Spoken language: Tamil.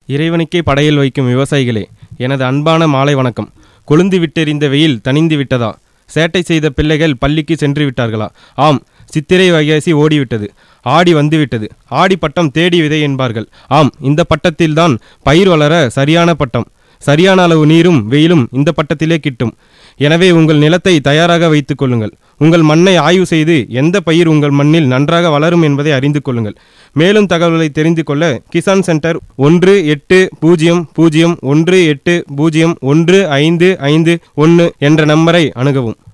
இறைவனுக்கே படையல் வைக்கும் விவசாயிகளே எனது அன்பான மாலை வணக்கம் கொழுந்து விட்டெறிந்த வெயில் தணிந்து விட்டதா சேட்டை செய்த பிள்ளைகள் பள்ளிக்கு சென்று விட்டார்களா ஆம் சித்திரை வைகாசி ஓடிவிட்டது ஆடி வந்துவிட்டது ஆடி பட்டம் தேடி விதை என்பார்கள் ஆம் இந்த பட்டத்தில்தான் பயிர் வளர சரியான பட்டம் சரியான அளவு நீரும் வெயிலும் இந்த பட்டத்திலே கிட்டும் எனவே உங்கள் நிலத்தை தயாராக வைத்துக் கொள்ளுங்கள் உங்கள் மண்ணை ஆய்வு செய்து எந்த பயிர் உங்கள் மண்ணில் நன்றாக வளரும் என்பதை அறிந்து கொள்ளுங்கள் மேலும் தகவல்களை தெரிந்து கொள்ள கிசான் சென்டர் ஒன்று எட்டு பூஜ்ஜியம் பூஜ்ஜியம் ஒன்று எட்டு பூஜ்ஜியம் ஒன்று ஐந்து ஐந்து ஒன்று என்ற நம்பரை அணுகவும்